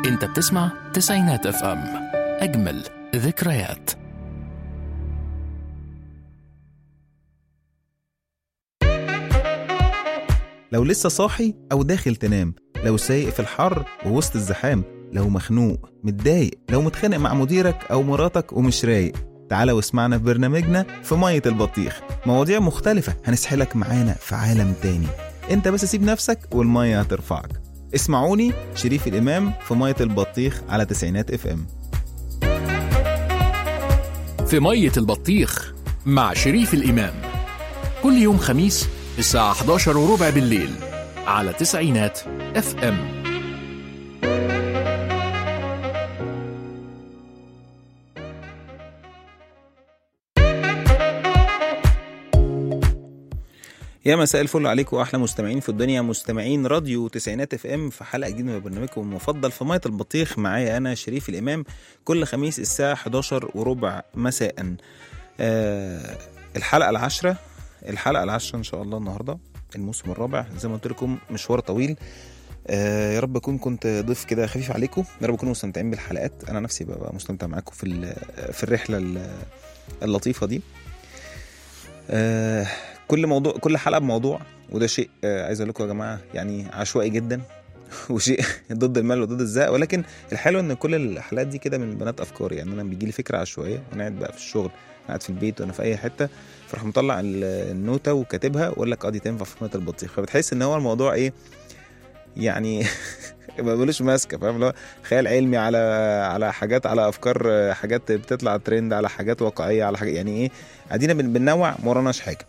انت بتسمع تسعينات اف ام اجمل ذكريات لو لسه صاحي أو داخل تنام لو سايق في الحر ووسط الزحام لو مخنوق متضايق لو متخانق مع مديرك أو مراتك ومش رايق تعالى واسمعنا في برنامجنا في مية البطيخ مواضيع مختلفة هنسحلك معانا في عالم تاني انت بس سيب نفسك والمية هترفعك اسمعوني شريف الإمام في مية البطيخ على تسعينات اف ام في مية البطيخ مع شريف الإمام كل يوم خميس الساعة 11 وربع بالليل على تسعينات اف ام يا مساء الفل عليكم واحلى مستمعين في الدنيا مستمعين راديو تسعينات اف ام في حلقه جديده من برنامجكم المفضل في ميه البطيخ معايا انا شريف الامام كل خميس الساعه 11 وربع مساء آه الحلقه العاشره الحلقه العاشره ان شاء الله النهارده الموسم الرابع زي ما قلت لكم مشوار طويل آه يا رب اكون كنت ضيف كده خفيف عليكم يا رب تكونوا مستمتعين بالحلقات انا نفسي ببقى مستمتع معاكم في ال- في الرحله ال- اللطيفه دي آه كل موضوع كل حلقه بموضوع وده شيء آه عايز اقول لكم يا جماعه يعني عشوائي جدا وشيء ضد المال وضد الزهق ولكن الحلو ان كل الحلقات دي كده من بنات افكاري يعني انا بيجي لي فكره عشوائيه وانا قاعد بقى في الشغل قاعد في البيت وانا في اي حته فراح مطلع ال- النوته وكاتبها واقول لك اه دي تنفع في ميه البطيخ فبتحس ان هو الموضوع ايه يعني ما بقولوش ماسكه فاهم اللي هو خيال علمي على على حاجات على افكار آه، حاجات بتطلع ترند على حاجات واقعيه على حاجات يعني ايه ادينا بن- بننوع ما وراناش حاجه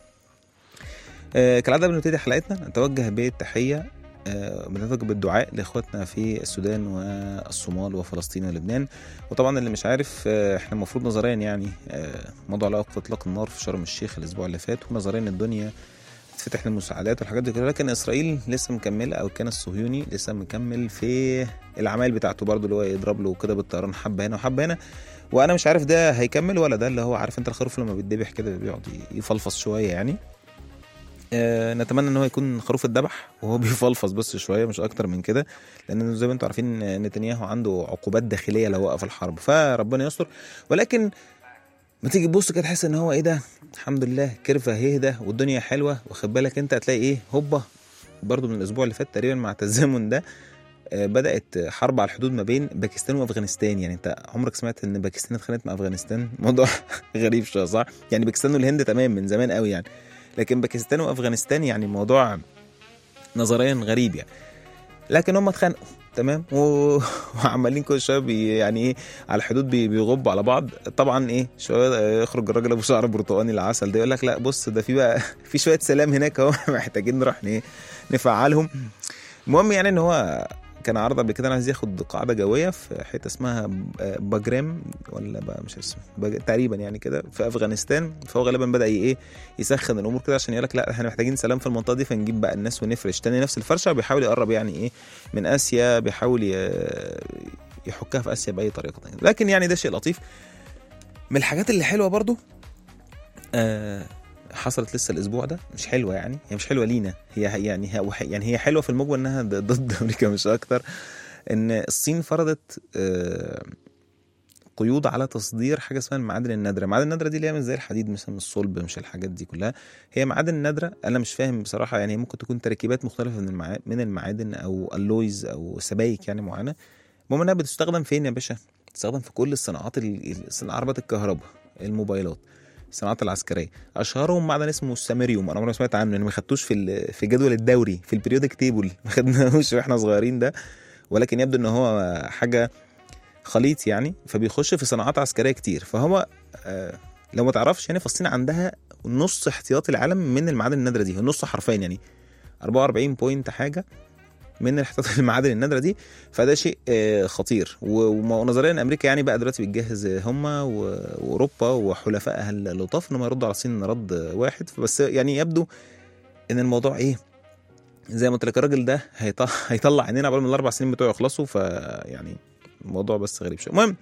آه، كالعاده قبل ما نبتدي حلقتنا نتوجه بالتحيه آه، بنتوجه بالدعاء لاخواتنا في السودان والصومال وفلسطين ولبنان وطبعا اللي مش عارف آه، احنا المفروض نظريا يعني آه، موضوع علاقه اطلاق النار في شرم الشيخ الاسبوع اللي فات ونظريا الدنيا تفتح للمساعدات والحاجات دي كلها لكن اسرائيل لسه مكمله او كان الصهيوني لسه مكمل في العمايل بتاعته برضه اللي هو يضرب له كده بالطيران حبه هنا وحبه هنا وانا مش عارف ده هيكمل ولا ده اللي هو عارف انت الخروف لما بيتذبح كده بيقعد يفلفص شويه يعني آه، نتمنى ان هو يكون خروف اتذبح وهو بيفلفص بس شويه مش اكتر من كده لان زي ما انتم عارفين آه، نتنياهو عنده عقوبات داخليه لو وقف الحرب فربنا يستر ولكن ما تيجي تبص كده تحس ان هو ايه ده الحمد لله كيرفا هيهدى والدنيا حلوه واخد بالك انت هتلاقي ايه هوبا برضو من الاسبوع اللي فات تقريبا مع التزامن ده آه، بدات حرب على الحدود ما بين باكستان وافغانستان يعني انت عمرك سمعت ان باكستان اتخانقت مع افغانستان موضوع غريب شويه صح يعني باكستان والهند تمام من زمان قوي يعني لكن باكستان وافغانستان يعني موضوع نظريا غريب يعني لكن هم اتخانقوا تمام و... وعمالين كل شويه بي... يعني ايه على الحدود بي... بيغبوا على بعض طبعا ايه شويه آه، يخرج الراجل ابو شعر برتقاني العسل ده يقول لك لا بص ده في بقى في شويه سلام هناك اهو محتاجين نروح ن- نفعلهم المهم يعني ان هو كان عرض قبل كده انا عايز ياخد قاعده جويه في حته اسمها ب- باجرام ولا بقى مش اسمه باج... تقريبا يعني كده في افغانستان فهو غالبا بدا ي- ايه يسخن الامور كده عشان يقول لك لا احنا محتاجين سلام في المنطقه دي فنجيب بقى الناس ونفرش تاني نفس الفرشه بيحاول يقرب يعني ايه من اسيا بيحاول ي- يحكها في اسيا باي طريقه لكن يعني ده شيء لطيف من الحاجات اللي حلوه برضو آه حصلت لسه الاسبوع ده مش حلوه يعني هي مش حلوه لينا هي يعني هي يعني هي حلوه في المجمل انها ضد ضد امريكا مش اكتر ان الصين فرضت آه قيود على تصدير حاجه اسمها المعادن النادره، المعادن النادره دي اللي هي مش زي الحديد مثلا الصلب مش الحاجات دي كلها، هي معادن نادره انا مش فاهم بصراحه يعني ممكن تكون تركيبات مختلفه من المعا... من المعادن او اللويز او سبايك يعني معينه. المهم انها بتستخدم فين يا باشا؟ بتستخدم في كل الصناعات ال... ال- عربات الكهرباء، الموبايلات، الصناعات العسكريه، اشهرهم معدن اسمه السامريوم انا عمري ما سمعت عنه لان ما خدتوش في ال... في الجدول الدوري في البريودك تيبل ما خدناهوش واحنا صغيرين ده ولكن يبدو ان هو حاجه خليط يعني فبيخش في صناعات عسكريه كتير فهو آه لو ما تعرفش يعني فلسطين عندها نص احتياطي العالم من المعادن النادره دي النص حرفيا يعني 44 بوينت حاجه من احتياطي المعادن النادره دي فده شيء آه خطير و- ونظريا امريكا يعني بقى دلوقتي بتجهز هم واوروبا وحلفائها اللطاف انهم يردوا على الصين رد واحد بس يعني يبدو ان الموضوع ايه زي ما قلت لك الراجل ده هيط- هيطلع عينينا قبل ما الاربع سنين بتوعه يخلصوا فيعني الموضوع بس غريب شويه المهم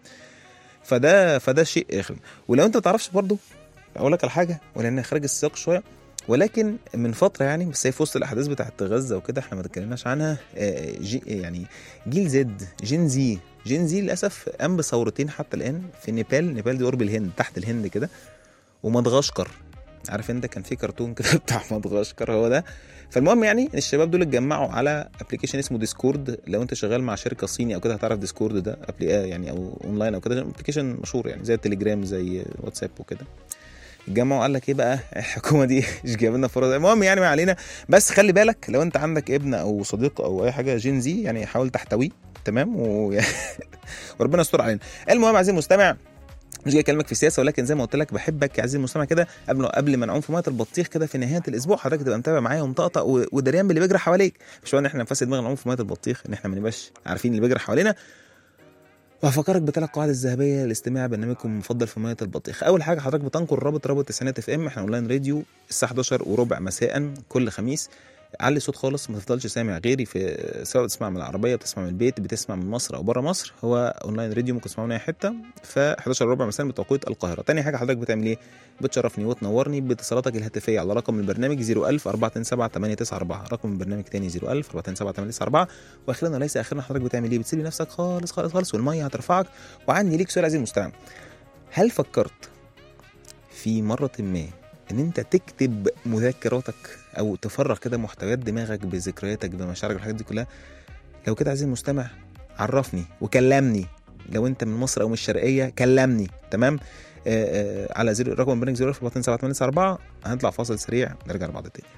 فده فده شيء اخر ولو انت ما تعرفش برضو اقول لك على حاجه ولان خارج السياق شويه ولكن من فتره يعني بس هي في وسط الاحداث بتاعت غزه وكده احنا ما اتكلمناش عنها آه، جي يعني جيل زد جين زي جين زي للاسف قام بثورتين حتى الان في نيبال نيبال دي قرب الهند تحت الهند كده ومدغشقر عارف انت كان في كرتون كده بتاع مدغشقر هو ده فالمهم يعني الشباب دول اتجمعوا على ابلكيشن اسمه ديسكورد لو انت شغال مع شركه صيني او كده هتعرف ديسكورد ده أبلي آه يعني او اونلاين او كده ابلكيشن مشهور يعني زي التليجرام زي واتساب وكده اتجمعوا قال لك ايه بقى الحكومه دي مش جايب لنا فرص المهم يعني ما علينا بس خلي بالك لو انت عندك ابن او صديق او اي حاجه جين زي يعني حاول تحتويه تمام و... وربنا يستر علينا المهم عزيزي المستمع مش جاي اكلمك في السياسه ولكن زي ما قلت لك بحبك يا عزيزي المستمع كده قبل قبل ما نعوم في ميه البطيخ كده في نهايه الاسبوع حضرتك تبقى متابع معايا ومطقطق و- ودريان باللي بيجري حواليك مش معنى ان احنا نفسد دماغنا نعوم في ميه البطيخ ان احنا ما نبقاش عارفين اللي بيجري حوالينا وهفكرك بثلاث قواعد الذهبيه لاستماع برنامجكم المفضل في ميه البطيخ اول حاجه حضرتك بتنقل رابط رابط تسعينات اف ام احنا اونلاين راديو الساعه 11 وربع مساء كل خميس علي الصوت خالص ما تفضلش سامع غيري في سواء بتسمع من العربيه بتسمع من البيت بتسمع من مصر او بره مصر هو اونلاين راديو ممكن تسمعه من اي حته ف 11 ربع مساء بتوقيت القاهره تاني حاجه حضرتك بتعمل ايه بتشرفني وتنورني باتصالاتك الهاتفيه على رقم البرنامج 01000 427 894 رقم البرنامج تاني 01000 427 894 واخيرا وليس اخيرا حضرتك بتعمل ايه بتسيب نفسك خالص خالص خالص والميه هترفعك وعندي ليك سؤال عزيزي المستمع هل فكرت في مرة ما ان انت تكتب مذكراتك او تفرغ كده محتويات دماغك بذكرياتك بمشاعرك بالحاجات دي كلها لو كده عزيزي المستمع عرفني وكلمني لو انت من مصر او من الشرقيه كلمني تمام آه آه على زيرو رقم البرنامج 0 هنطلع فاصل سريع نرجع لبعض تاني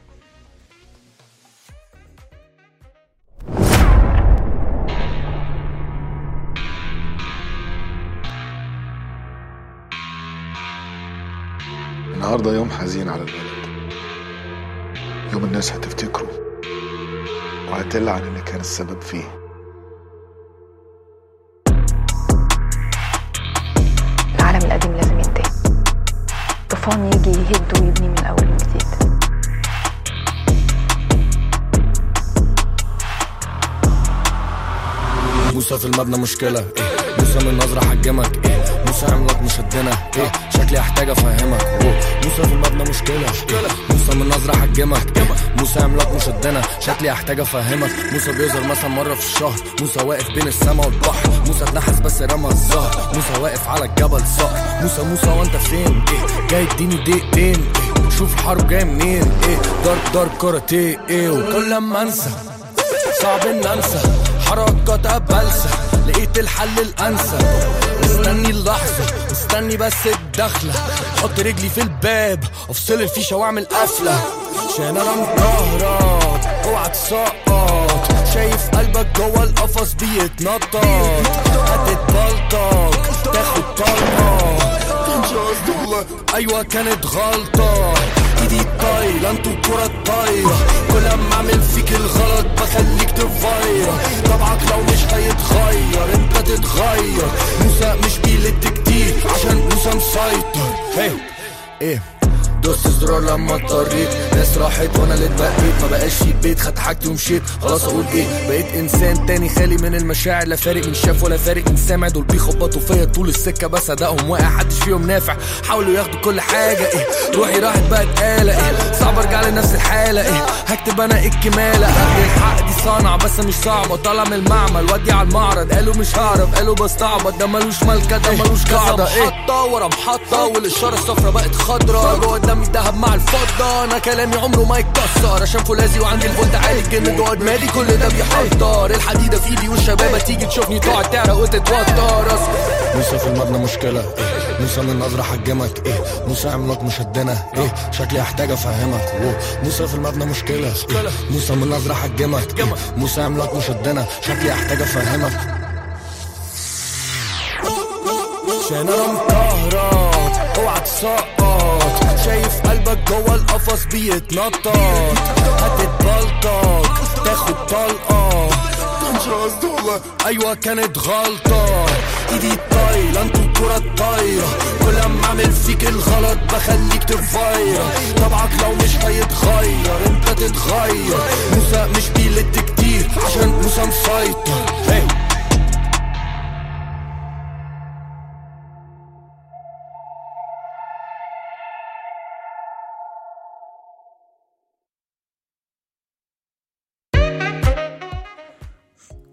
النهاردة يوم حزين على البلد يوم الناس هتفتكره وهتلعن اللي كان السبب فيه العالم القديم لازم ينتهي طوفان يجي يهد ويبني من اول وجديد موسى في المبنى مشكلة إيه موسى من نظرة حجمك إيه موسى عملك مشدنا إيه شكلي أحتاج أفهمك أوه. موسى في المبنى مشكلة إيه موسى من نظرة حجمك إيه موسى عملك مشدنا شكلي أحتاج أفهمك موسى بيظهر مثلا مرة في الشهر موسى واقف بين السما والبحر موسى اتنحس بس رمى الزهر موسى واقف على الجبل صقر موسى موسى وأنت فين إيه جاي اديني دقيقتين إيه شوف الحرب جاي منين إيه ضرب ضرب كاراتيه إيه وكل لما أنسى صعب ان انسى حركات ابلسه لقيت الحل الانسب مستني اللحظه مستني بس الدخله احط رجلي في الباب افصل الفيشه واعمل قفله عشان انا مكهرب اوعى تسقط شايف قلبك جوه القفص بيتنطط هتتبلطج تاخد طلقه كانش قصدي والله ايوه كانت غلطه ايدي طايله انتوا الكرة الطايرة كل ما اعمل فيك الغلط بخليك تفاير طبعك لو مش هيتغير انت تتغير موسى مش بيلت كتير عشان موسى مسيطر هي ايه دوست زرار لما اضطريت ناس راحت وانا اللي اتبقيت ما بقاش في بيت خدت حاجتي ومشيت خلاص اقول ايه بقيت انسان تاني خالي من المشاعر لا فارق من شاف ولا فارق من سامع دول بيخبطوا فيا طول السكه بس ادائهم واقع حدش فيهم نافع حاولوا ياخدوا كل حاجه ايه روحي راحت بقت آلة ايه صعب ارجع لنفس الحاله ايه هكتب انا الكماله قبل الحق دي صنعه بس مش صعبه طالع من المعمل ودي على المعرض قالوا مش هعرف قالوا بستعبط ده ملوش ملكه ده ملوش قاعده ايه محطه ورا محطه والاشاره الصفرا بقت خضرا جوه دمي الدهب مع الفضه انا كلامي عمره ما يتكسر عشان فولاذي وعندي الفولت عالي الجن جوه دماغي كل ده بيحضر الحديده في ايدي والشباب تيجي تشوفني تقعد تعرق وتتوتر أصل موسى في المبنى مشكله إيه موسى من نظره حجمك ايه موسى عملك مشدنا ايه شكلي احتاج افهمك أوه. موسى في المبنى مشكله إيه موسى من نظره حجمك إيه موسى عملك مشدنا شكلي احتاج افهمك عشان انا مكهرب اوعى تسقط شايف قلبك جوه القفص بيتنطط هتتبلطج تاخد طلقه كانش قصدي والله ايوه كانت غلطه ايدي طايله انتوا الكرة الطايرة كل ما اعمل فيك الغلط بخليك تفاير طبعك لو مش هيتغير انت تتغير موسى مش بيلت كتير عشان موسى مسيطر hey.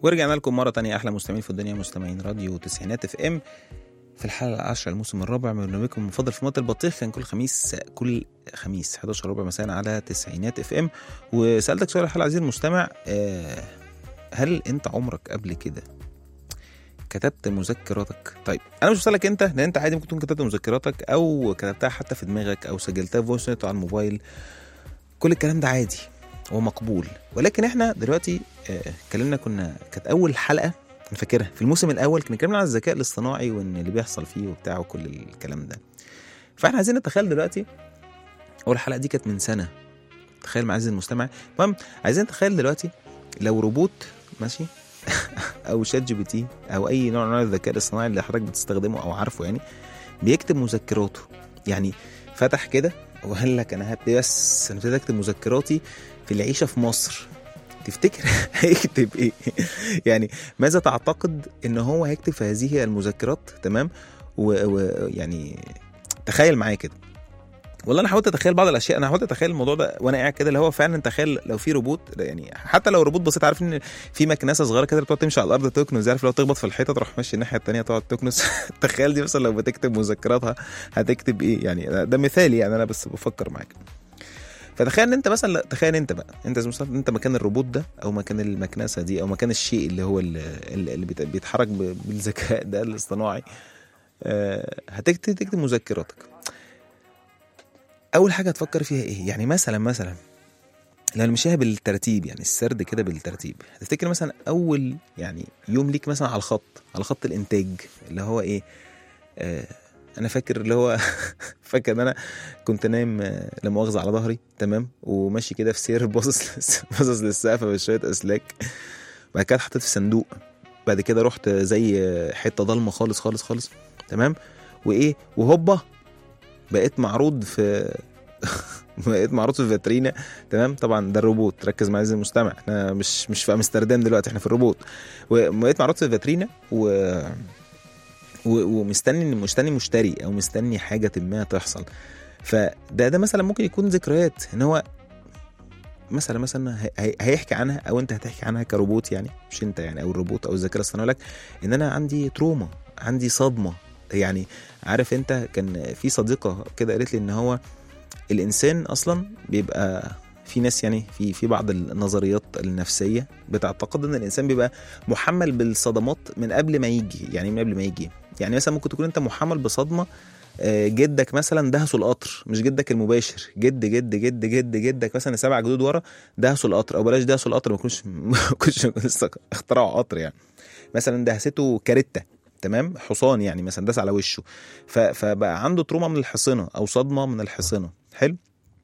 ورجعنا لكم مرة تانية أحلى مستمعين في الدنيا مستمعين راديو تسعينات اف ام في الحلقة العاشرة الموسم الرابع من برنامجكم المفضل في موت البطيخ كان كل خميس كل خميس 11 ربع مساء على تسعينات اف ام وسألتك سؤال الحلقة عزيزي المستمع آه، هل أنت عمرك قبل كده كتبت مذكراتك طيب انا مش بسالك انت لان انت عادي ممكن تكون كتبت مذكراتك او كتبتها حتى في دماغك او سجلتها فويس نوت على الموبايل كل الكلام ده عادي ومقبول ولكن احنا دلوقتي آه، اتكلمنا كنا كانت اول حلقه انا فاكرها في الموسم الاول كنا اتكلمنا عن الذكاء الاصطناعي وان اللي بيحصل فيه وبتاع وكل الكلام ده فاحنا عايزين نتخيل دلوقتي اول حلقه دي كانت من سنه تخيل معزز المستمع المهم عايزين نتخيل دلوقتي لو روبوت ماشي او شات جي بي تي او اي نوع من انواع الذكاء الاصطناعي اللي حضرتك بتستخدمه او عارفه يعني بيكتب مذكراته يعني فتح كده وقال لك انا هبتدي بس انا ابتدي اكتب مذكراتي في العيشه في مصر تفتكر هيكتب ايه يعني ماذا تعتقد ان هو هيكتب في هذه المذكرات تمام ويعني تخيل معايا كده والله انا حاولت اتخيل بعض الاشياء انا حاولت اتخيل الموضوع ده وانا قاعد كده اللي هو فعلا تخيل لو في روبوت يعني حتى لو روبوت بسيط عارف ان في مكنسه صغيره كده بتقعد تمشي على الارض تكنس عارف لو تخبط في الحيطه تروح ماشي الناحيه الثانيه تقعد تكنس تخيل دي مثلا لو بتكتب مذكراتها هتكتب ايه يعني ده مثالي يعني انا بس بفكر معاك فتخيل ان انت مثلا لا، تخيل انت بقى انت زي مثلا انت مكان الروبوت ده او مكان المكنسه دي او مكان الشيء اللي هو اللي, اللي بيت- بيتحرك ب- بالذكاء ده الاصطناعي آه، هتكتب تكتب مذكراتك اول حاجه هتفكر فيها ايه يعني مثلا مثلا لو نمشيها بالترتيب يعني السرد كده بالترتيب هتفتكر مثلا اول يعني يوم ليك مثلا على الخط على خط الانتاج اللي هو ايه آه انا فاكر اللي هو فاكر ان انا كنت نايم آه، لا مؤاخذه على ظهري تمام وماشي كده في سير باصص باصص للسقف بشويه اسلاك بعد كده اتحطيت في صندوق بعد كده رحت زي آه، حته ضلمه خالص خالص خالص تمام وايه وهوبا بقيت معروض في بقيت معروض في فاترينا تمام طبعا ده الروبوت ركز معايا زي المستمع احنا مش مش في امستردام دلوقتي احنا في الروبوت وبقيت معروض في فاترينا و و- ومستني مستني مشتري او مستني حاجه ما تحصل فده ده مثلا ممكن يكون ذكريات ان هو مثلا مثلا هي- هي- هيحكي عنها او انت هتحكي عنها كروبوت يعني مش انت يعني او الروبوت او الذكاء الاصطناعي لك ان انا عندي تروما عندي صدمه يعني عارف انت كان في صديقه كده قالت لي ان هو الانسان اصلا بيبقى في ناس يعني في في بعض النظريات النفسيه بتعتقد ان الانسان بيبقى محمل بالصدمات من قبل ما يجي يعني من قبل ما يجي يعني مثلا ممكن تكون انت محمل بصدمه آه، جدك مثلا دهسوا القطر مش جدك المباشر جد جد جد جد جدك مثلا سبع جدود ورا دهسوا القطر او بلاش دهسوا القطر ما يكونش ما يكونش لسه اخترعوا قطر يعني مثلا دهسته كاريتا تمام حصان يعني مثلا داس على وشه ف- فبقى عنده تروما من الحصنه او صدمه من الحصنه حلو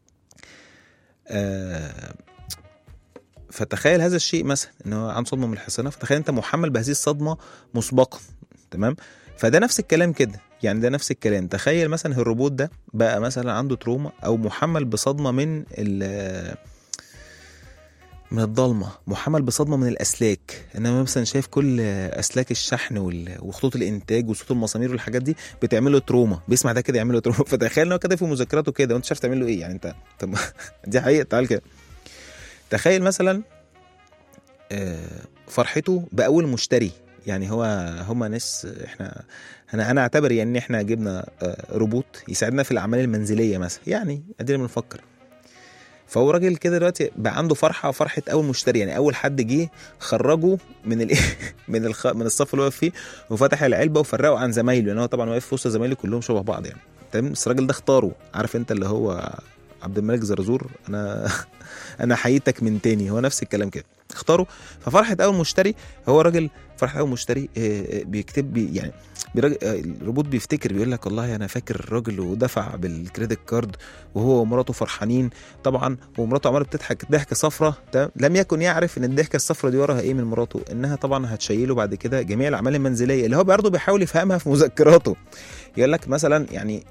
آه فتخيل هذا الشيء مثلا ان هو عنده صدمه من الحصانه فتخيل انت محمل بهذه الصدمه مسبقا تمام فده نفس الكلام كده يعني ده نفس الكلام تخيل مثلا الروبوت ده بقى مثلا عنده تروما او محمل بصدمه من ال من الضلمه محمل بصدمه من الاسلاك انما مثلا شايف كل اسلاك الشحن وال- وخطوط الانتاج وصوت المسامير والحاجات دي بتعمل له تروما بيسمع ده كده يعمل له تروما فتخيل ان هو كده في مذكراته كده وانت مش عارف تعمل له ايه يعني انت طب دي حقيقه تعال كده تخيل مثلا آه، فرحته باول مشتري يعني هو هما ناس احنا انا انا اعتبر يعني ان احنا جبنا آه، روبوت يساعدنا في الاعمال المنزليه مثلا يعني ادينا بنفكر فهو راجل كده دلوقتي بقى عنده فرحه فرحه اول مشتري يعني اول حد جه خرجه من الايه من الخ... من الصف اللي واقف فيه وفتح العلبه وفرقه عن زمايله لان هو طبعا واقف في وسط زمايله كلهم شبه بعض يعني تمام بس الراجل ده اختاره عارف انت اللي هو عبد الملك زرزور انا انا حييتك من تاني هو نفس الكلام كده اختاروا ففرحه اول مشتري هو راجل فرحه اول مشتري آه، آه، بيكتب بي يعني بيراجع آه، الروبوت بيفتكر بيقول لك والله انا فاكر الراجل ودفع بالكريدت كارد وهو ومراته فرحانين طبعا ومراته عماله بتضحك ضحكه صفرة ده لم يكن يعرف ان الضحكه الصفرة دي وراها ايه من مراته انها طبعا هتشيله بعد كده جميع الاعمال المنزليه اللي هو برضه بيحاول يفهمها في مذكراته يقول لك مثلا يعني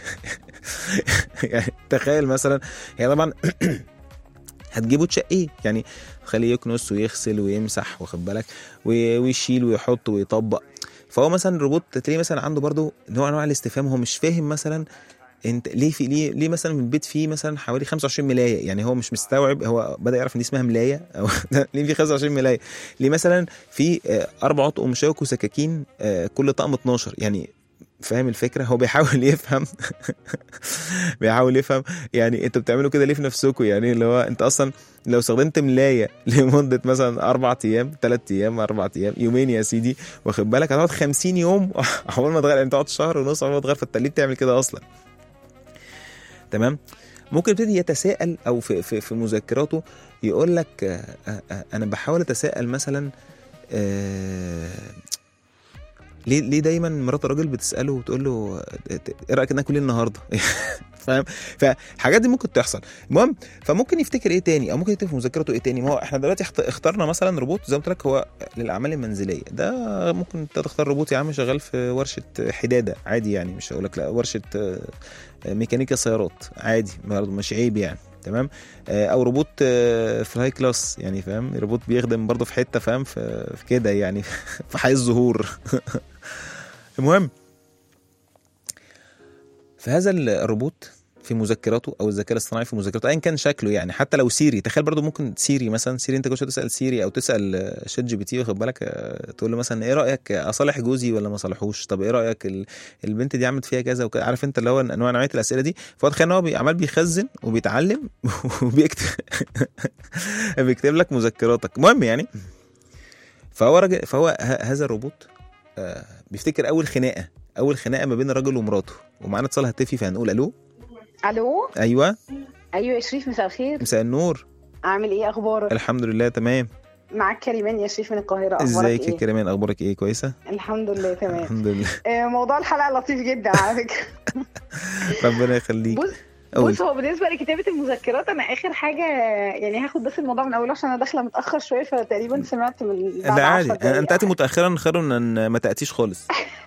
يعني تخيل مثلا هي طبعا هتجيبه تشقيه يعني خليه يكنس ويغسل ويمسح واخد بالك وي- ويشيل ويحط ويطبق فهو مثلا الروبوت تلاقيه مثلا عنده برضو نوع انواع الاستفهام هو مش فاهم مثلا انت ليه في ليه ليه مثلا من البيت فيه مثلا حوالي 25 ملايه يعني هو مش مستوعب هو بدا يعرف ان دي اسمها ملايه او ليه في 25 ملايه ليه مثلا في آه، اربع اطقم مشاوك وسكاكين آه، كل طقم 12 يعني فاهم الفكره هو بيحاول يفهم بيحاول يفهم يعني انتوا بتعملوا كده ليه في نفسكم يعني اللي هو انت اصلا لو استخدمت ملايه لمده مثلا اربع ايام ثلاث ايام اربع ايام يومين يا سيدي واخد بالك هتقعد 50 يوم اول ما تغير يعني تقعد شهر ونص اول ما تغير فانت ليه بتعمل كده اصلا تمام ممكن يبتدي يتساءل او في في, في مذكراته يقول لك آه، آه، آه، انا بحاول اتساءل مثلا آه، ليه ليه دايما مرات الراجل بتساله وتقول له آه، ايه رايك ناكل ايه النهارده فاهم فالحاجات دي ممكن تحصل المهم فممكن يفتكر ايه تاني او ممكن يكتب في مذكرته ايه تاني ما هو احنا دلوقتي اخت- اخترنا مثلا روبوت زي ما قلت لك هو للاعمال المنزليه ده ممكن انت تختار روبوت يا عم شغال في ورشه حداده عادي يعني مش هقول لك لا ورشه آه، ميكانيكا سيارات عادي برضه مش عيب يعني تمام آه، او روبوت آه، في الهاي كلاس يعني فاهم روبوت بيخدم برضه في حته فاهم في في كده يعني في حي الظهور المهم فهذا الروبوت في مذكراته او الذكاء الاصطناعي في مذكراته ايا كان شكله يعني حتى لو سيري تخيل برضو ممكن سيري مثلا سيري انت كل شويه تسال سيري او تسال آه، شات جي بي تي واخد بالك آه، تقول له مثلا ايه رايك اصالح جوزي ولا ما اصالحوش طب ايه رايك ال- البنت دي عملت فيها كذا وكذا عارف انت اللي هو انواع نوعيه الاسئله دي فهو تخيل ان هو بي- عمال بيخزن وبيتعلم وبيكتب بيكتب لك مذكراتك المهم يعني فهو راجل فهو ه- هذا الروبوت آه، بيفتكر اول خناقه اول خناقه ما بين الراجل ومراته ومعانا اتصال هاتفي فهنقول الو الو ايوه ايوه يا شريف مساء الخير مساء النور عامل ايه اخبارك الحمد لله تمام معاك كريمان يا شريف من القاهره اخبارك ازيك يا ايه كريمان اخبارك ايه كويسه الحمد لله تمام الحمد لله آه، موضوع الحلقه لطيف جدا على فكره ربنا يخليك بص قول. بص هو بالنسبه لكتابه المذكرات انا اخر حاجه يعني هاخد بس الموضوع من اوله عشان انا داخله متاخر شويه فتقريبا سمعت من بعد ده عادي 10 دقايق. انت تاتي متاخرا خير من ان ما تاتيش خالص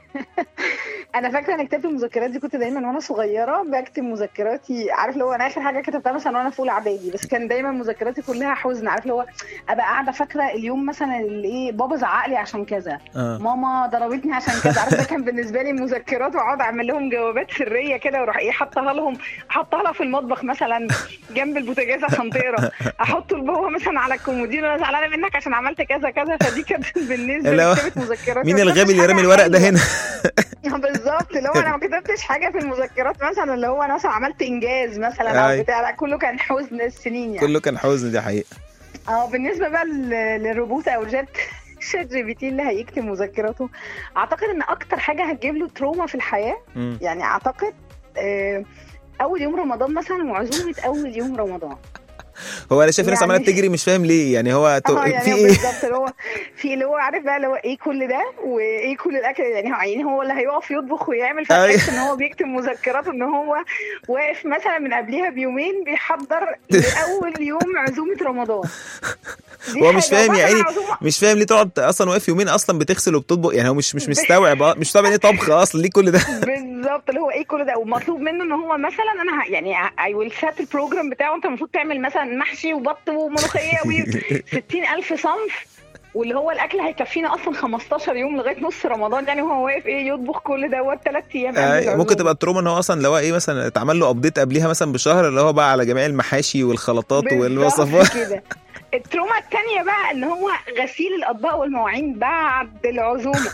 انا فاكره ان كتابه المذكرات دي كنت دايما وانا صغيره بكتب مذكراتي عارف لو انا اخر حاجه كتبتها مثلا وانا في اولى اعدادي بس كان دايما مذكراتي كلها حزن عارف لو ابقى قاعده فاكره اليوم مثلا اللي ايه بابا زعق لي عشان كذا اه ماما ضربتني عشان كذا عارف ده كان بالنسبه لي مذكرات واقعد اعمل لهم جوابات سريه كده واروح ايه حاطها لهم احطها لها في المطبخ مثلا جنب البوتاجاز عشان تقرا احطه لبابا مثلا على الكومودين وانا زعلانه منك عشان عملت كذا كذا فدي كانت بالنسبه اللي هو لي كتابه مذكرات مين ما الغبي اللي كتبتش رامي حاجة الورق ده حلوة. هنا بالظبط اللي هو انا ما كتبتش حاجه في المذكرات مثلا اللي هو انا مثلا عملت انجاز مثلا أي. او بتاع لا كله كان حزن السنين يعني كله كان حزن دي حقيقه اه بالنسبه بقى لل- للروبوت او جات شات جي بي تي اللي هيكتب مذكراته اعتقد ان اكتر حاجه هتجيب له تروما في الحياه مم. يعني اعتقد آه، اول يوم رمضان مثلا وعزومه اول يوم رمضان هو انا شايف الناس يعني- عماله تجري مش فاهم ليه يعني هو تو... اه في يعني ايه بالظبط اللي هو في اللي هو عارف بقى اللي هو ايه كل ده وايه كل الاكل يعني هو يعني هو اللي هيقف يطبخ ويعمل أيوة. فتحس ان هو بيكتب مذكراته ان هو واقف مثلا من قبلها بيومين بيحضر لاول يوم عزومه رمضان دي هو مش حاجة. فاهم وبعد يا عيني العزومة- مش فاهم ليه تقعد اصلا واقف يومين اصلا بتغسل وبتطبخ يعني هو مش مش مستوعب آه، مش مستوعب يعني ايه طبخ اصلا ليه كل ده بالظبط اللي هو ايه كل ده ومطلوب منه ان هو مثلا انا ه- يعني اي ويل سيت البروجرام بتاعه انت المفروض تعمل مثلا محشي وبط وملوخيه و 60000 صنف واللي هو الاكل هيكفينا اصلا 15 يوم لغايه نص رمضان يعني وهو واقف ايه يطبخ كل دوت ثلاث ايام قبل آه، العزومة. ممكن تبقى التروما ان هو اصلا لو هو ايه مثلا اتعمل له ابديت قبليها مثلا بشهر اللي هو بقى على جميع المحاشي والخلطات بالظبط والوصفات كده التروما التانية بقى ان هو غسيل الاطباق والمواعين بعد العزومه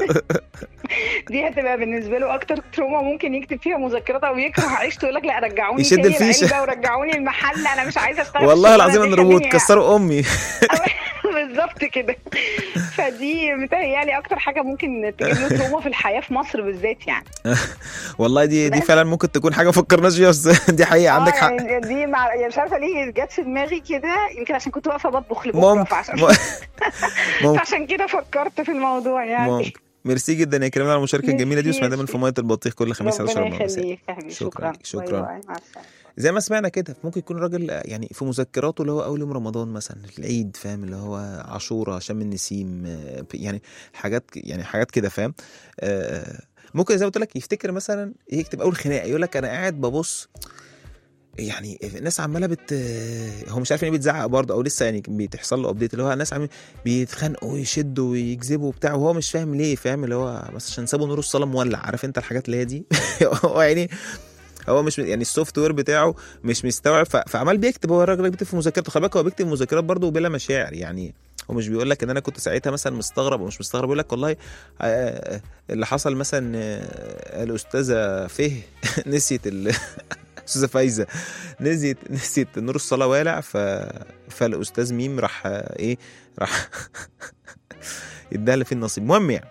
دي هتبقى بالنسبه له اكتر تروما ممكن يكتب فيها مذكرات او يكره عيشته يقول لك لا رجعوني يشد تاني الفيشة. العلبة ورجعوني المحل انا مش عايزه اشتغل والله الشغلانة العظيم دي، ان الروبوت خليني- كسروا امي بالظبط كده فدي متهيألي اكتر حاجه ممكن تجيب له تروما في الحياه في مصر بالذات يعني والله دي دي بس. فعلا ممكن تكون حاجه فكرناش فيها بس دي حقيقه عندك آه، حق يعني دي مع... يعني مش عارفه ليه جت في دماغي كده يمكن عشان كنت واقفه بطبخ لبكره ممكن فعشان ممكن فعشان كده فكرت في الموضوع يعني ممكن ميرسي جدا يا كريم على المشاركه الجميله دي ميرسي واسمع يا دايما في شيخ. ميه البطيخ كل خميس على ربنا 10 مساء يخليك يا حبيبي شكراً شكرا ليك، شكراً. باي باي، مع السلامه زي ما سمعنا كده ممكن يكون الراجل يعني في مذكراته اللي هو اول يوم رمضان مثلا العيد فاهم اللي هو عاشوراء شم النسيم آه، يعني حاجات يعني حاجات كده فاهم آه، ممكن زي ما قلت لك يفتكر مثلا يكتب اول خناقه يقول لك انا قاعد ببص يعني الناس عماله بت هو مش عارف يعني بيتزعق برضه او لسه يعني بتحصل له ابديت اللي هو الناس عم بيتخانقوا ويشدوا ويجذبوا وبتاع وهو مش فاهم ليه فاهم اللي هو بس عشان سابوا نور الصلاه مولع عارف انت الحاجات اللي هي دي هو يعني هو مش يعني السوفت وير بتاعه مش مستوعب ف- فعمال بيكتب هو الراجل بيكتب في مذكرته خلي بالك هو بيكتب مذكرات برضه بلا مشاعر يعني هو مش بيقول لك ان انا كنت ساعتها مثلا مستغرب او مش مستغرب بيقول لك والله آه، اللي حصل مثلا آه، الاستاذه فه نسيت ال- استاذه فايزه نسيت نسيت نور الصلاه والع ف فالاستاذ ميم راح آه، ايه راح اداها اللي فيه النصيب المهم يعني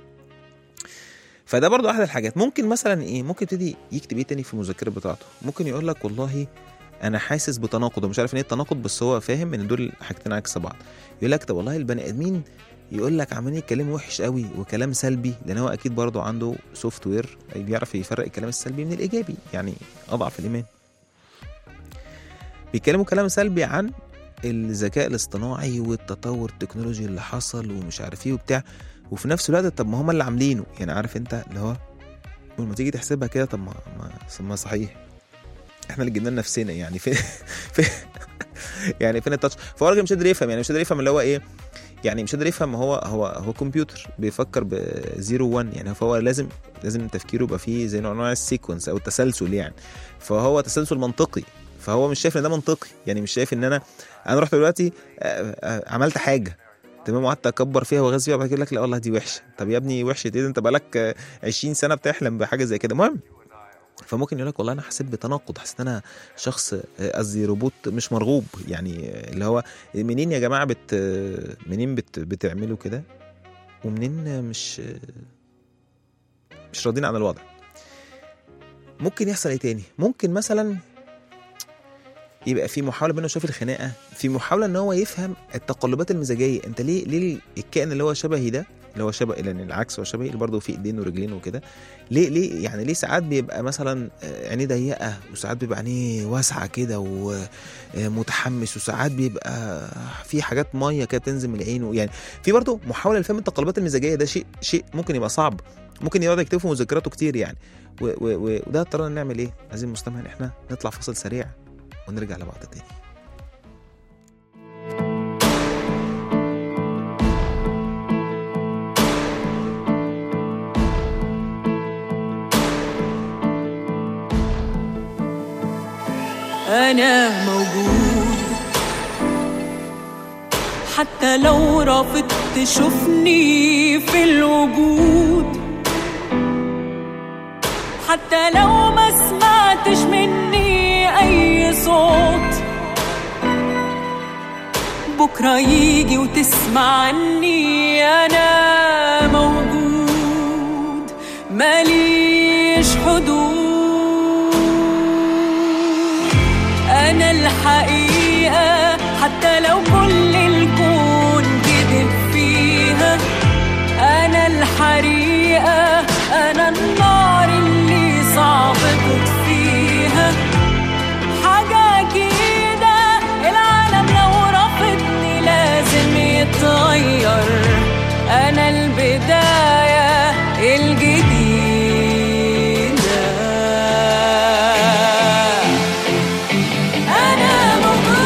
فده برضو احد الحاجات ممكن مثلا ايه ممكن يبتدي يكتب ايه تاني في المذكره بتاعته ممكن يقول لك والله انا حاسس بتناقض ومش عارف ان ايه التناقض بس هو فاهم ان دول حاجتين عكس بعض يقول لك طب والله البني ادمين يقول لك عمالين يتكلموا وحش قوي وكلام سلبي لان هو اكيد برضو عنده سوفت وير بيعرف يفرق الكلام السلبي من الايجابي يعني اضعف الايمان بيتكلموا كلام سلبي عن الذكاء الاصطناعي والتطور التكنولوجي اللي حصل ومش عارف ايه وبتاع وفي نفس الوقت طب ما هم اللي عاملينه يعني عارف انت اللي هو لما تيجي تحسبها كده طب ما ما, ما صحيح احنا اللي جبنا لنفسنا يعني فين في يعني فين التاتش فهو الراجل مش قادر يفهم يعني مش قادر يفهم اللي هو ايه يعني مش قادر يفهم هو هو هو كمبيوتر بيفكر ب 0 1 يعني فهو لازم لازم تفكيره يبقى فيه زي نوع نوع السيكونس او التسلسل يعني فهو تسلسل منطقي فهو مش شايف ان ده منطقي يعني مش شايف ان انا انا رحت دلوقتي آه، آه، عملت حاجه تمام وقعدت اكبر فيها واغاز فيها وبعد كده يقول لك لا والله دي وحشه طب يا ابني وحشه ايه ده انت بقالك آه، 20 سنه بتحلم بحاجه زي كده المهم فممكن يقول لك والله انا حسيت بتناقض حسيت ان انا شخص آه، قصدي روبوت مش مرغوب يعني آه، اللي هو منين يا جماعه بت آه، منين بت بتعملوا كده ومنين آه، مش آه، مش راضيين عن الوضع ممكن يحصل ايه تاني ممكن مثلا يبقى في محاوله بينه شايف الخناقه في محاوله ان هو يفهم التقلبات المزاجيه انت ليه ليه الكائن اللي هو شبهي ده اللي هو شبه لان العكس هو شبهي اللي برضه فيه ايدين ورجلين وكده ليه ليه يعني ليه ساعات بيبقى مثلا آه، عينيه ضيقه وساعات بيبقى عينيه واسعه كده ومتحمس وساعات بيبقى في حاجات ميه كده تنزل من عينه يعني في برضه محاوله لفهم التقلبات المزاجيه ده شيء شيء ممكن يبقى صعب ممكن يقعد يكتب في مذكراته كتير يعني و- و- و- وده اضطرينا نعمل ايه عايزين المستمع ان احنا نطلع فاصل سريع ونرجع لبعض تاني أنا موجود حتى لو رافضت تشوفني في الوجود حتى لو ما سمعتش مني أي صوت بكرة يجي وتسمع عني أنا موجود ماليش حدود أنا الحقيقة حتى لو كل الكون كذب فيها أنا الحريقة أنا النار اللي صعب تطفيها حاجة أكيدة العالم لو رفضني لازم يتغير أنا البداية الجديدة أنا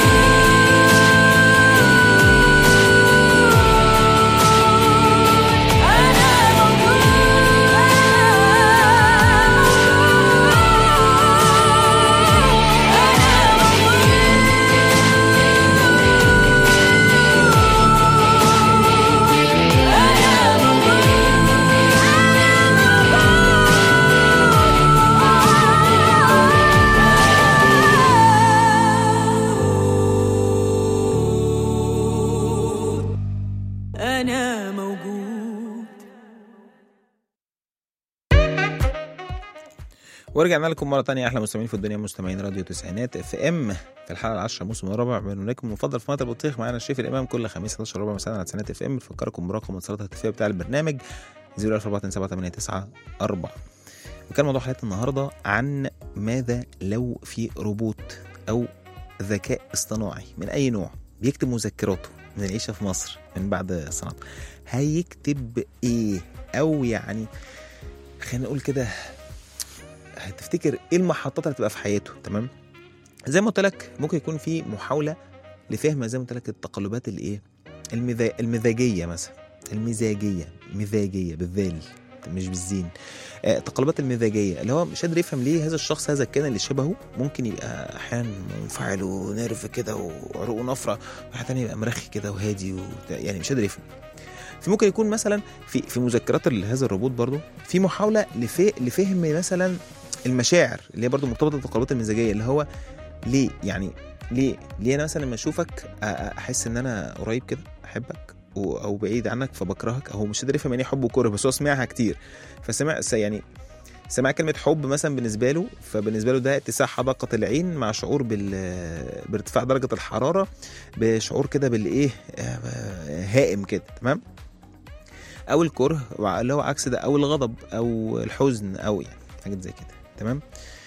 موجود أنا أنا موجود ورجعنا لكم مره تانية احلى مستمعين في الدنيا مستمعين راديو تسعينات اف ام في الحلقه العاشره موسم الرابع من برنامجكم المفضل في مطر البطيخ معانا الشيف الامام كل خميس 11 ربع مساء على تسعينات اف ام بنفكركم برقم الاتصالات الهاتفيه بتاع البرنامج 0142789 وكان موضوع حلقه النهارده عن ماذا لو في روبوت او ذكاء اصطناعي من اي نوع بيكتب مذكراته من العيشه في مصر من بعد صنعته هيكتب ايه او يعني خلينا نقول كده هتفتكر ايه المحطات اللي هتبقى في حياته تمام زي ما قلت لك ممكن يكون في محاوله لفهم زي ما قلت لك التقلبات الايه المذا... المزاجيه مثلا المزاجيه مزاجيه بالذال مش بالزين آه، التقلبات المزاجيه اللي هو مش قادر يفهم ليه هذا الشخص هذا الكائن اللي شبهه ممكن يبقى احيانا منفعل ونرف كده وعروقه نفره واحد تاني يبقى مرخي كده وهادي و... يعني مش قادر يفهم في ممكن يكون مثلا في في مذكرات هذا الروبوت برضو في محاوله لف... لفهم مثلا المشاعر اللي هي برضو مرتبطه بالتقلبات المزاجيه اللي هو ليه يعني ليه ليه انا مثلا لما اشوفك أ- أ- احس ان انا قريب كده احبك و- او بعيد عنك فبكرهك هو مش قادر يفهم يعني إيه حب وكره بس هو سمعها كتير فسمع س- يعني سمع كلمة حب مثلا بالنسبة له فبالنسبة له ده اتساع حدقة العين مع شعور بال بارتفاع درجة الحرارة بشعور كده بالايه آه، هائم كده تمام او الكره اللي هو عكس ده او الغضب او الحزن او يعني حاجات زي كده تمام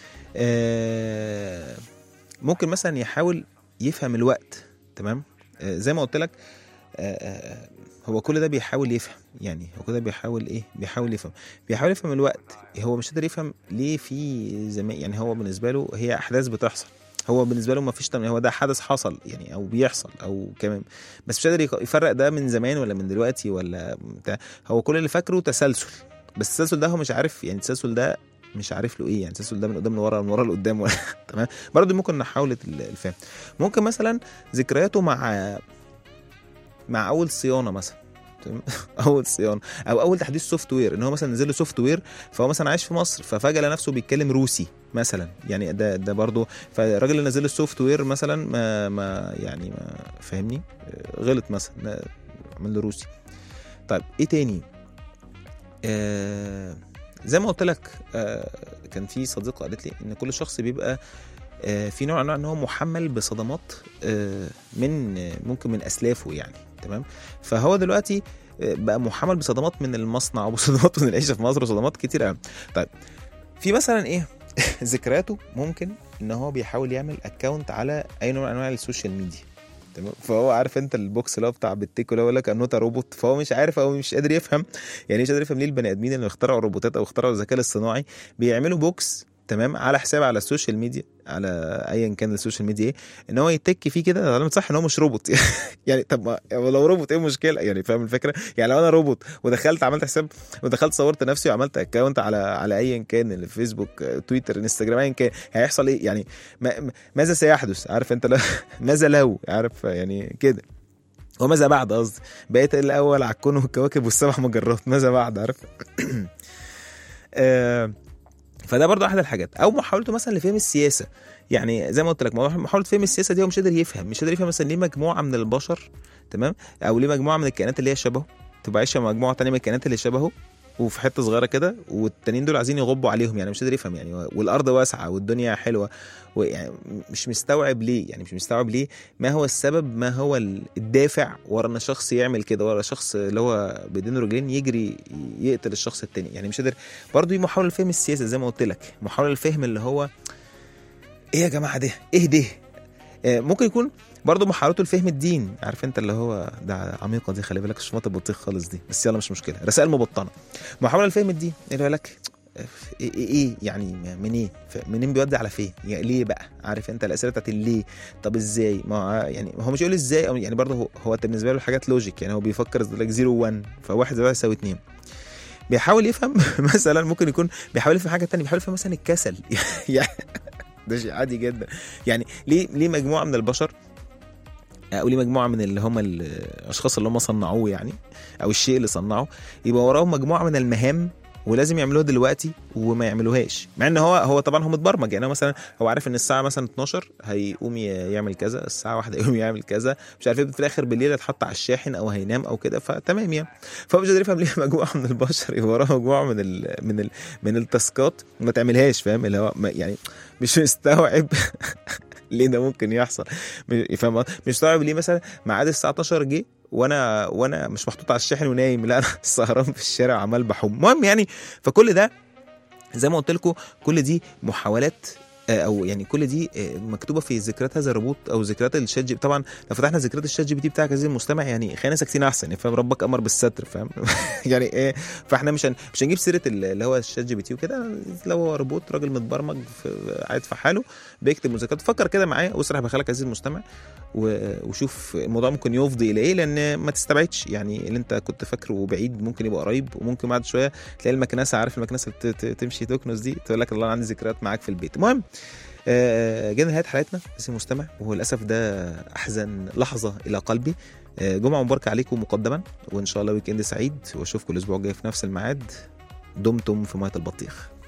آه ممكن مثلا يحاول يفهم الوقت تمام آه زي ما قلت لك آه آه هو كل ده بيحاول يفهم يعني هو كل ده بيحاول ايه بيحاول يفهم بيحاول يفهم الوقت هو مش قادر يفهم ليه في زمان يعني هو بالنسبه له هي احداث بتحصل هو بالنسبه له ما فيش تم... هو ده حدث حصل يعني او بيحصل او كمان بس مش قادر يق- يفرق ده من زمان ولا من دلوقتي ولا بتاع هو كل اللي فاكره تسلسل بس التسلسل ده هو مش عارف يعني التسلسل ده مش عارف له ايه يعني التسلسل ده من قدام لورا من ورا لقدام ولا تمام برضه ممكن نحاول ال- الفهم ممكن مثلا ذكرياته مع مع اول صيانه مثلا تمام؟ اول صيانه او اول تحديث سوفت وير ان هو مثلا نزل له سوفت وير فهو مثلا عايش في مصر ففجاه لقى نفسه بيتكلم روسي مثلا يعني ده ده برضه فالراجل اللي نزل له السوفت وير مثلا ما ما يعني ما فاهمني آه، غلط مثلا لا، عمل له روسي طيب ايه تاني آه زي ما قلت لك آه كان في صديقه قالت لي ان كل شخص بيبقى آه في نوع من انواع ان هو محمل بصدمات آه من آه، ممكن من اسلافه يعني تمام فهو دلوقتي آه، بقى محمل بصدمات من المصنع وبصدمات من العيشه في مصر وصدمات كتير قوي طيب في مثلا ايه ذكرياته ممكن ان هو بيحاول يعمل اكونت على اي نوع من انواع السوشيال ميديا تمام فهو عارف انت البوكس اللي هو بتاع بتيكو اللي هو يقول لك انوتا روبوت فهو مش عارف او مش قادر يفهم يعني مش قادر يفهم ليه البني ادمين اللي اخترعوا الروبوتات او اخترعوا الذكاء الاصطناعي بيعملوا بوكس تمام على حساب على السوشيال ميديا على ايا كان السوشيال ميديا ايه ان هو يتك فيه كده علامه صح ان هو مش روبوت يعني طب ما يعني لو روبوت ايه المشكله يعني فاهم الفكره يعني لو انا روبوت ودخلت عملت حساب ودخلت صورت نفسي وعملت اكونت على على ايا كان الفيسبوك تويتر انستجرام ايا كان هيحصل ايه يعني ما ماذا سيحدث عارف انت لو ماذا لو عارف يعني كده وماذا بعد قصدي بقيت الاول على الكون والكواكب والسبع مجرات ماذا بعد عارف آه فده برضه احد الحاجات او محاولته مثلا لفهم السياسه يعني زي ما قلت لك محاوله فهم السياسه دي هو مش قادر يفهم مش قادر يفهم مثلا ليه مجموعه من البشر تمام او ليه مجموعه من الكائنات اللي هي شبهه تبقى عايشه مع مجموعه تانية من الكائنات اللي شبهه وفي حته صغيره كده والتانيين دول عايزين يغبوا عليهم يعني مش قادر يفهم يعني والارض واسعه والدنيا حلوه ويعني مش مستوعب ليه يعني مش مستوعب ليه ما هو السبب ما هو الدافع ورا ان شخص يعمل كده ورا شخص اللي هو بايدين رجلين يجري يقتل الشخص التاني يعني مش قادر برضه دي محاوله لفهم السياسه زي ما قلت لك محاوله لفهم اللي هو ايه يا جماعه ده ايه ده آه، ممكن يكون برضه محاولته لفهم الدين عارف انت اللي هو ده عميقه دي خلي بالك مش شماط البطيخ خالص دي بس يلا مش مشكله رسائل مبطنه محاوله لفهم الدين اللي هو لك ايه ايه إيه يعني من ايه منين بيودي على فين يعني ليه بقى عارف انت الاسئله بتاعت ليه طب ازاي ما هو يعني هو مش يقول ازاي او يعني برضه هو, هو انت بالنسبه له حاجات لوجيك يعني هو بيفكر لك 0 1 فواحد زائد واحد يساوي 2 بيحاول يفهم مثلا ممكن يكون بيحاول يفهم حاجه تانية بيحاول يفهم مثلا الكسل يعني ده شيء عادي جدا يعني ليه ليه مجموعه من البشر او ليه مجموعه من اللي هم الاشخاص اللي هم صنعوه يعني او الشيء اللي صنعه يبقى وراهم مجموعه من المهام ولازم يعملوها دلوقتي وما يعملوهاش مع ان هو هو طبعا هو متبرمج يعني هو مثلا هو عارف ان الساعه مثلا 12 هيقوم يعمل كذا الساعه 1 هيقوم يعمل كذا مش عارف ايه في الاخر بالليل هيتحط على الشاحن او هينام او كده فتمام يعني فهو مش قادر يفهم ليه مجموعه من البشر يبقى وراها مجموعه من ال من ال من التاسكات ما تعملهاش فاهم اللي هو يعني مش مستوعب ليه ده ممكن يحصل فاهم مش مستوعب ليه مثلا ميعاد الساعه 12 جه وانا وانا مش محطوط على الشاحن ونايم لا انا سهران في الشارع عمال بحوم المهم يعني فكل ده زي ما قلت لكم كل دي محاولات آه، او يعني كل دي آه، مكتوبه في ذكريات هذا الروبوت او ذكريات الشات جي طبعا لو فتحنا ذكريات الشات جي بي تي بتاعك عزيزي المستمع يعني خلينا ساكتين احسن يعني فاهم ربك امر بالستر فاهم يعني ايه فاحنا مش هن... مش هنجيب سيره ال- اللي هو الشات جي بي تي وكده لو هو روبوت راجل متبرمج في قاعد في حاله بيكتب مذكرات فكر كده معايا واسرح بخيالك عزيزي المستمع و... وشوف الموضوع ممكن يفضي الى ايه لان ما تستبعدش يعني اللي انت كنت فاكره بعيد ممكن يبقى قريب وممكن بعد شويه تلاقي المكنسه عارف المكنسه اللي ت- ت- تمشي تكنس دي تقول لك الله أنا عندي ذكريات معاك في البيت المهم آه، جينا نهايه حلقتنا عزيزي المستمع وهو للاسف ده احزن لحظه الى قلبي آه، جمعه مباركه عليكم مقدما وان شاء الله ويك اند سعيد واشوفكم الاسبوع الجاي في نفس الميعاد دمتم في ميه البطيخ